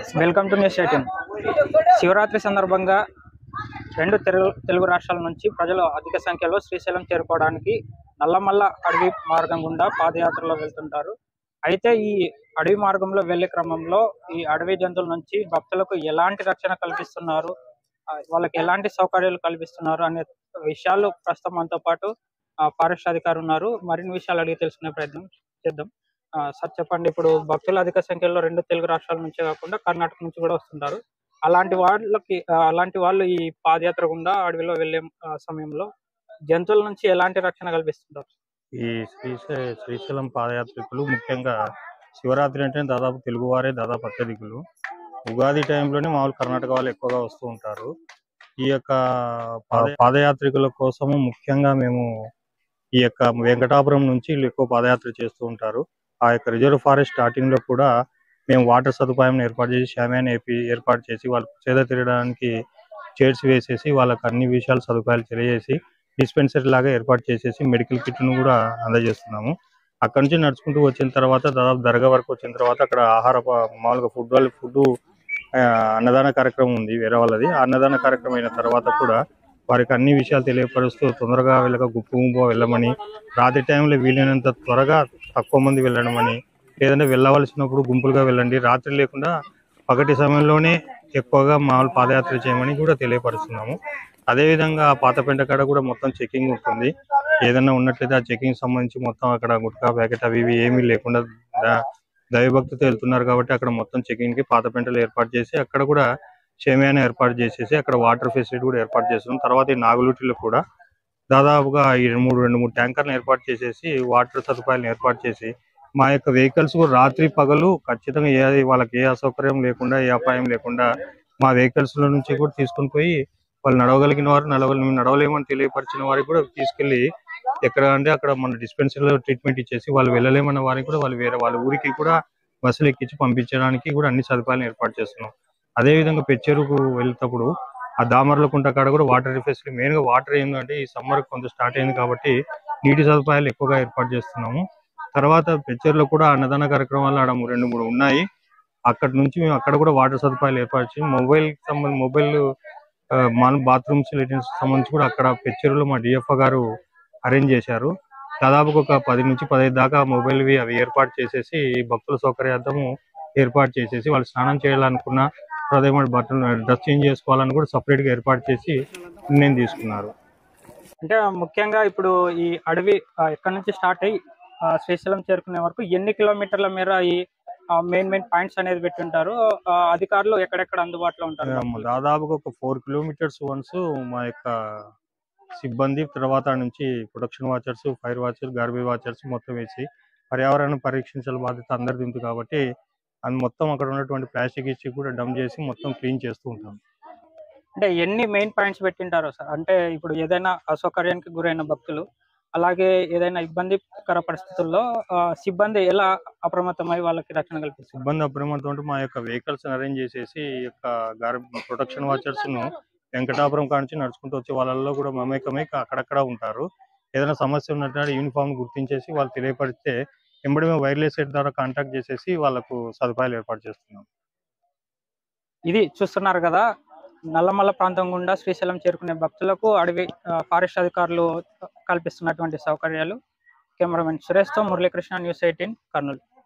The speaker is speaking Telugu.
welcome to News Eighteen Shivaratri సందర్భంగా రెండు తెలుగు తెలుగు రాష్ట్రాల నుంచి ప్రజలు అధిక సంఖ్యలో శ్రీశైలం చేరుకోవడానికి నల్లమల్ల అడవి మార్గం గుండా పాదయాత్రలో వెళ్తుంటారు అయితే ఈ అడవి మార్గంలో వెళ్లే క్రమంలో ఈ అడవి జంతువుల నుంచి భక్తులకు ఎలాంటి రక్షణ కల్పిస్తున్నారు ఆ, వాళ్ళకి ఎలాంటి సౌకర్యాలు కల్పిస్తున్నారు అనే విషయాలు ప్రస్తుతం మనతో పాటు ఫారెస్ట్ అధికారి ఉన్నారు మరిన్ని విషయాలు అడిగి తెలుసుకునే ప్రయత్నం చేద్దాం ఆ, సార్ చెప్పండి ఇప్పుడు భక్తులు అధిక సంఖ్యలో రెండు తెలుగు రాష్ట్రాల నుంచే కాకుండా కర్ణాటక నుంచి కూడా వస్తుంటారు అలాంటి వాళ్ళకి ఆ, అలాంటి వాళ్ళు ఈ పాదయాత్ర గుండా అడవిలో వెళ్లే ఆ, సమయంలో జంతువుల నుంచి ఎలాంటి రక్షణ కల్పిస్తుంటారు ఈ శ్రీశై శ్రీశైలం పాదయాత్రికులు ముఖ్యంగా శివరాత్రి అంటే దాదాపు తెలుగువారే దాదాపు అత్యధికులు ఉగాది టైంలోనే మామూలు కర్ణాటక వాళ్ళు ఎక్కువగా వస్తూ ఉంటారు ఈ యొక్క పాద- పాదయాత్రికుల కోసము ముఖ్యంగా మేము ఈ యొక్క వెంకటాపురం నుంచి వీళ్ళు ఎక్కువ పాదయాత్ర చేస్తూ ఉంటారు ఆ యొక్క రిజర్వ్ ఫారెస్ట్ స్టార్టింగ్ లో కూడా మేము వాటర్ సదుపాయం ఏర్పాటు చేసి షామ్యాన్ ఏపీ ఏర్పాటు చేసి వాళ్ళకు చేద తిరగడానికి చైర్స్ వేసేసి వాళ్ళకి అన్ని విషయాలు సదుపాయాలు తెలియజేసి డిస్పెన్సరీ లాగా ఏర్పాటు చేసేసి మెడికల్ కిట్ ను కూడా అందజేస్తున్నాము అక్కడ నుంచి నడుచుకుంటూ వచ్చిన తర్వాత దాదాపు దర్గా వరకు వచ్చిన తర్వాత అక్కడ ఆహార ప- మామూలుగా ఫుడ్ వాళ్ళ ఫుడ్ అన్నదాన కార్యక్రమం ఉంది వేరే వాళ్ళది ఆ అన్నదాన కార్యక్రమం అయిన తర్వాత కూడా వారికి అన్ని విషయాలు తెలియపరుస్తూ తొందరగా వెళ్ళక గుంపు గుంపు వెళ్ళమని రాత్రి టైంలో వీలైనంత త్వరగా తక్కువ మంది వెళ్ళడమని లేదంటే వెళ్ళవలసినప్పుడు గుంపులుగా వెళ్ళండి రాత్రి లేకుండా పగటి సమయంలోనే ఎక్కువగా మామూలు పాదయాత్ర చేయమని కూడా తెలియపరుస్తున్నాము అదేవిధంగా ఆ పాతపెంట కాడ కూడా మొత్తం చెకింగ్ ఉంటుంది ఏదైనా ఉన్నట్లయితే ఆ చెకింగ్ సంబంధించి మొత్తం అక్కడ గుట్కా ప్యాకెట్ అవి ఇవి ఏమీ లేకుండా ద- దైవభక్తితో వెళ్తున్నారు కాబట్టి అక్కడ మొత్తం చెకింగ్ కి పాత పెంటలు ఏర్పాటు చేసి అక్కడ కూడా షేమియాని ఏర్పాటు చేసేసి అక్కడ వాటర్ ఫెసిలిటీ కూడా ఏర్పాటు చేస్తున్నాం తర్వాత ఈ నాగులుటిలో కూడా దాదాపుగా ఈ రెండు మూడు రెండు మూడు ట్యాంకర్లు ఏర్పాటు చేసేసి వాటర్ సదుపాయాలను ఏర్పాటు చేసి మా యొక్క వెహికల్స్ కూడా రాత్రి పగలు ఖచ్చితంగా ఏ వాళ్ళకి ఏ అసౌకర్యం లేకుండా ఏ అపాయం లేకుండా మా వెహికల్స్ లో నుంచి కూడా తీసుకొని పోయి వాళ్ళు నడవగలిగిన వారు నడవగలి మేము నడవలేమని తెలియపరిచిన వారికి కూడా తీసుకెళ్లి ఎక్కడ అంటే అక్కడ మన డిస్పెన్సరీలో ట్రీట్మెంట్ ఇచ్చేసి వాళ్ళు వెళ్ళలేమన్న వారికి కూడా వాళ్ళు వేరే వాళ్ళ ఊరికి కూడా బస్సులు ఎక్కించి పంపించడానికి కూడా అన్ని సదుపాయాలను ఏర్పాటు చేస్తున్నాం అదే విధంగా పెచ్చెరుకు వెళ్ళేటప్పుడు ఆ దామర్లకుంట కాడ కూడా వాటర్ ఫెసిలిటీ మెయిన్ గా వాటర్ ఏంటంటే ఈ సమ్మర్ కొంత స్టార్ట్ అయింది కాబట్టి నీటి సదుపాయాలు ఎక్కువగా ఏర్పాటు చేస్తున్నాము తర్వాత పెచ్చెరులో కూడా అన్నదాన కార్యక్రమాలు ఆడ రెండు మూడు ఉన్నాయి అక్కడ నుంచి మేము అక్కడ కూడా వాటర్ సదుపాయాలు ఏర్పాటు చేసి మొబైల్ సంబంధ మొబైల్ మన బాత్రూమ్స్ లెటిన్స్ సంబంధించి కూడా అక్కడ పెచ్చెరులో మా డిఎఫ్ఓ గారు అరేంజ్ చేశారు దాదాపు ఒక పది నుంచి పదహైదు దాకా మొబైల్ వి అవి ఏర్పాటు చేసేసి భక్తుల సౌకర్యార్థము ఏర్పాటు చేసేసి వాళ్ళు స్నానం చేయాలనుకున్న అదే మరి బట్టలు డ్రెస్ చేంజ్ చేసుకోవాలని కూడా సపరేట్ గా ఏర్పాటు చేసి నిర్ణయం తీసుకున్నారు అంటే ముఖ్యంగా ఇప్పుడు ఈ అడవి ఆ, ఎక్కడి నుంచి స్టార్ట్ అయ్యి ఆ, శ్రీశైలం చేరుకునే వరకు ఎన్ని కిలోమీటర్ల మేర ఈ మెయిన్ మెయిన్ పాయింట్స్ అనేది పెట్టుంటారు ఆ, అధికారులు ఎక్కడెక్కడ అందుబాటులో ఉంటారు ఆ, దాదాపుగా ఒక ఫోర్ కిలోమీటర్స్ వన్స్ మా యొక్క సిబ్బంది తర్వాత నుంచి production watchers fire watchers garbage watchers మొత్తం వేసి పర్యావరణం పరీక్షించాల బాధ్యత అందరిది ఉంది కాబట్టి అది మొత్తం అక్కడ ఉన్నటువంటి ప్లాస్టిక్ ఇచ్చి కూడా డంప్ చేసి మొత్తం క్లీన్ చేస్తూ ఉంటాం అంటే ఎన్ని మెయిన్ పాయింట్స్ పెట్టింటారు సార్ అంటే ఇప్పుడు ఏదైనా అసౌకర్యానికి గురైన భక్తులు అలాగే ఏదైనా ఇబ్బందికర పరిస్థితుల్లో ఆ, సిబ్బంది ఎలా అప్రమత్తమై వాళ్ళకి రక్షణ కల్పిస్తారు సిబ్బంది అప్రమత్తం ఉంటే మా యొక్క వెహికల్స్ అరేంజ్ చేసేసి ఈ యొక్క గార్ ప్రొటెక్షన్ వాచర్స్ ను వెంకటాపురం కానించి నడుచుకుంటూ వచ్చే వాళ్ళల్లో కూడా మమేకమై అక్కడక్కడ ఉంటారు ఏదైనా సమస్య ఉన్నట్టు యూనిఫామ్ గుర్తించేసి వాళ్ళు తెలియపరిస్తే వెంబడి మేము వైర్లెస్ సెట్ ద్వారా కాంటాక్ట్ చేసేసి వాళ్ళకు సదుపాయాలు ఏర్పాటు చేస్తున్నాం ఇది చూస్తున్నారు కదా నల్లమల్ల ప్రాంతం గుండా శ్రీశైలం చేరుకునే భక్తులకు అడవి ఆ, ఫారెస్ట్ అధికారులు కల్పిస్తున్నటువంటి సౌకర్యాలు కెమెరామెన్ సురేష్తో మురళీకృష్ణ న్యూస్ ఎయిటీన్ కర్నూలు